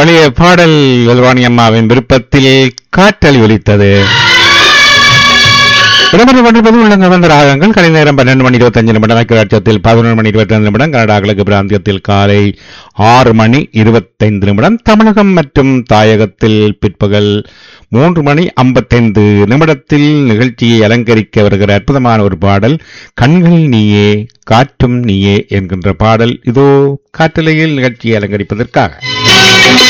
பழைய பாடல் வெல்வாணி அம்மாவின் விருப்பத்தில் காற்றல் ஒலித்தது இடம்பெற்று கொண்டிருப்பது உள்ளங்க வந்த ராகங்கள் கலை நேரம் பன்னெண்டு மணி இருபத்தஞ்சு நிமிடம் ஐக்கியராட்சத்தில் பதினொன்று மணி இருபத்தைந்து நிமிடம் கனடா கிழக்கு பிராந்தியத்தில் காலை ஆறு மணி இருபத்தைந்து நிமிடம் தமிழகம் மற்றும் தாயகத்தில் பிற்பகல் மூன்று மணி ஐம்பத்தைந்து நிமிடத்தில் நிகழ்ச்சியை அலங்கரிக்க வருகிற அற்புதமான ஒரு பாடல் கண்கள் நீயே காற்றும் நீயே என்கின்ற பாடல் இதோ காற்றலையில் நிகழ்ச்சியை அலங்கரிப்பதற்காக